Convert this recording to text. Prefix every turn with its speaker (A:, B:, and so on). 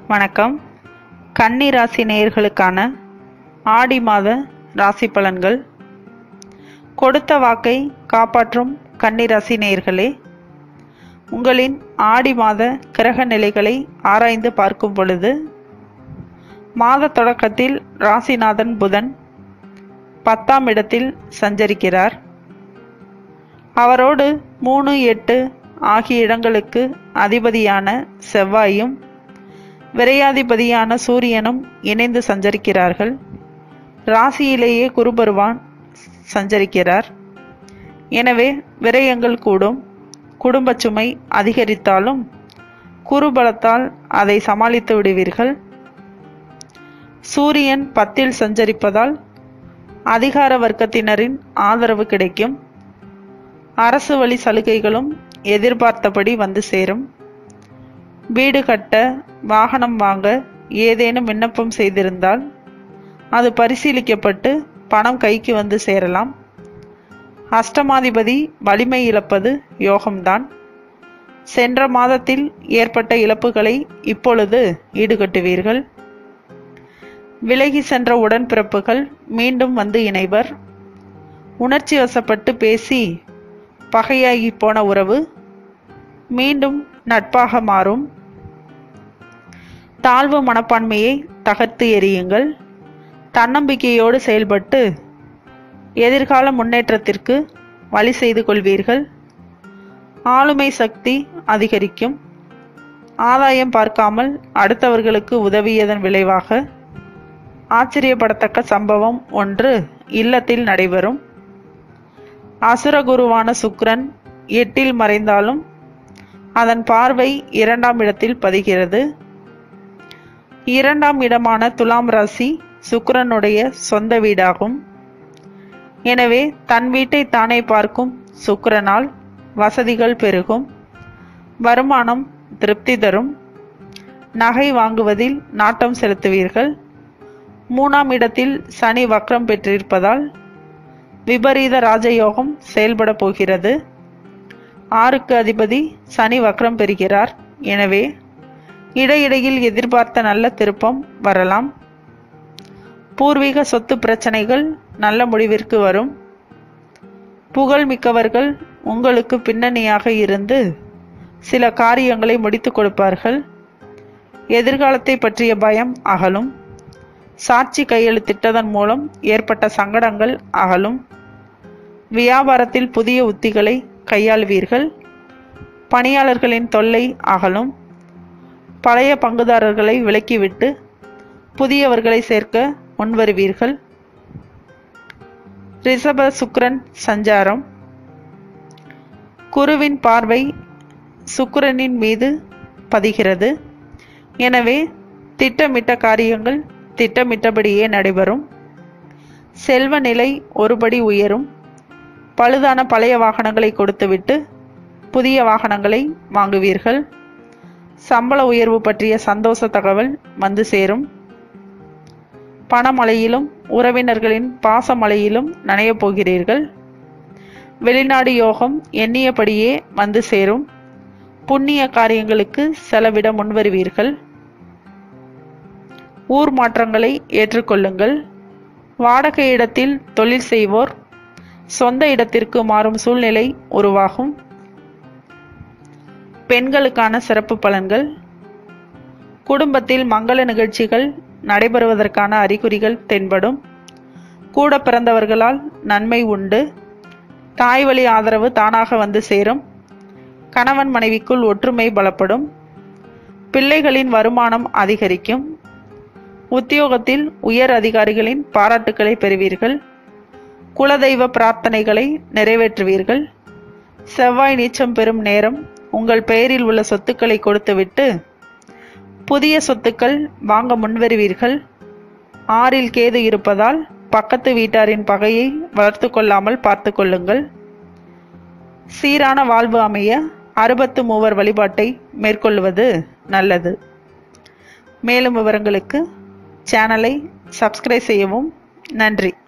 A: வணக்கம் கன்னி ராசி நேயர்களுக்கான ஆடி மாத ராசி பலன்கள் கொடுத்த வாக்கை காப்பாற்றும் கன்னி ராசி நேயர்களே உங்களின் ஆடி மாத கிரக நிலைகளை ஆராய்ந்து பார்க்கும் பொழுது மாத தொடக்கத்தில் ராசிநாதன் புதன் பத்தாம் இடத்தில் சஞ்சரிக்கிறார் அவரோடு மூணு எட்டு ஆகிய இடங்களுக்கு அதிபதியான செவ்வாயும் விரையாதிபதியான சூரியனும் இணைந்து சஞ்சரிக்கிறார்கள் ராசியிலேயே குருபருவான் சஞ்சரிக்கிறார் எனவே விரயங்கள் கூடும் குடும்ப சுமை அதிகரித்தாலும் குருபலத்தால் அதை சமாளித்து விடுவீர்கள் சூரியன் பத்தில் சஞ்சரிப்பதால் அதிகார வர்க்கத்தினரின் ஆதரவு கிடைக்கும் அரசு வழி சலுகைகளும் எதிர்பார்த்தபடி வந்து சேரும் வீடு கட்ட வாகனம் வாங்க ஏதேனும் விண்ணப்பம் செய்திருந்தால் அது பரிசீலிக்கப்பட்டு பணம் கைக்கு வந்து சேரலாம் அஷ்டமாதிபதி வலிமை இழப்பது யோகம்தான் சென்ற மாதத்தில் ஏற்பட்ட இழப்புகளை இப்பொழுது ஈடுகட்டுவீர்கள் விலகி சென்ற உடன்பிறப்புகள் மீண்டும் வந்து இணைவர் உணர்ச்சி வசப்பட்டு பேசி பகையாகி போன உறவு மீண்டும் நட்பாக மாறும் தாழ்வு மனப்பான்மையை தகர்த்து எறியுங்கள் தன்னம்பிக்கையோடு செயல்பட்டு எதிர்கால முன்னேற்றத்திற்கு வழி செய்து கொள்வீர்கள் ஆளுமை சக்தி அதிகரிக்கும் ஆதாயம் பார்க்காமல் அடுத்தவர்களுக்கு உதவியதன் விளைவாக ஆச்சரியப்படத்தக்க சம்பவம் ஒன்று இல்லத்தில் நடைபெறும் அசுரகுருவான சுக்ரன் எட்டில் மறைந்தாலும் அதன் பார்வை இரண்டாம் இடத்தில் பதிகிறது இரண்டாம் இடமான துலாம் ராசி சுக்கிரனுடைய சொந்த வீடாகும் எனவே தன் வீட்டை தானே பார்க்கும் சுக்கிரனால் வசதிகள் பெருகும் வருமானம் திருப்தி தரும் நகை வாங்குவதில் நாட்டம் செலுத்துவீர்கள் மூணாம் இடத்தில் சனி வக்ரம் பெற்றிருப்பதால் விபரீத ராஜயோகம் செயல்பட போகிறது ஆறுக்கு அதிபதி சனி வக்ரம் பெறுகிறார் எனவே இடையிடையில் எதிர்பார்த்த நல்ல திருப்பம் வரலாம் பூர்வீக சொத்து பிரச்சனைகள் நல்ல முடிவிற்கு வரும் புகழ் மிக்கவர்கள் உங்களுக்கு பின்னணியாக இருந்து சில காரியங்களை முடித்து கொடுப்பார்கள் எதிர்காலத்தை பற்றிய பயம் அகலும் சாட்சி கையெழுத்திட்டதன் மூலம் ஏற்பட்ட சங்கடங்கள் அகலும் வியாபாரத்தில் புதிய உத்திகளை கையாளுவீர்கள் பணியாளர்களின் தொல்லை அகலும் பழைய பங்குதாரர்களை விலக்கிவிட்டு புதியவர்களை சேர்க்க முன்வருவீர்கள் ரிஷப சுக்கிரன் சஞ்சாரம் குருவின் பார்வை சுக்கிரனின் மீது பதிகிறது எனவே திட்டமிட்ட காரியங்கள் திட்டமிட்டபடியே நடைபெறும் செல்வ நிலை ஒருபடி உயரும் பழுதான பழைய வாகனங்களை கொடுத்துவிட்டு புதிய வாகனங்களை வாங்குவீர்கள் சம்பள உயர்வு பற்றிய சந்தோஷ தகவல் வந்து சேரும் பணமழையிலும் உறவினர்களின் பாசமழையிலும் நனையப் போகிறீர்கள் வெளிநாடு யோகம் எண்ணியபடியே வந்து சேரும் புண்ணிய காரியங்களுக்கு செலவிட முன்வருவீர்கள் ஊர் மாற்றங்களை ஏற்றுக்கொள்ளுங்கள் வாடகை இடத்தில் தொழில் செய்வோர் சொந்த இடத்திற்கு மாறும் சூழ்நிலை உருவாகும் பெண்களுக்கான சிறப்பு பலன்கள் குடும்பத்தில் மங்கள நிகழ்ச்சிகள் நடைபெறுவதற்கான அறிகுறிகள் தென்படும் கூட பிறந்தவர்களால் நன்மை உண்டு தாய் வழி ஆதரவு தானாக வந்து சேரும் கணவன் மனைவிக்குள் ஒற்றுமை பலப்படும் பிள்ளைகளின் வருமானம் அதிகரிக்கும் உத்தியோகத்தில் உயர் அதிகாரிகளின் பாராட்டுக்களை பெறுவீர்கள் குலதெய்வ பிரார்த்தனைகளை நிறைவேற்றுவீர்கள் செவ்வாய் நீச்சம் பெறும் நேரம் உங்கள் பெயரில் உள்ள சொத்துக்களை கொடுத்துவிட்டு புதிய சொத்துக்கள் வாங்க முன்வருவீர்கள் ஆறில் கேது இருப்பதால் பக்கத்து வீட்டாரின் பகையை வளர்த்து கொள்ளாமல் பார்த்து கொள்ளுங்கள் சீரான வாழ்வு அமைய அறுபத்து மூவர் வழிபாட்டை மேற்கொள்வது நல்லது மேலும் விவரங்களுக்கு சேனலை சப்ஸ்கிரைப் செய்யவும் நன்றி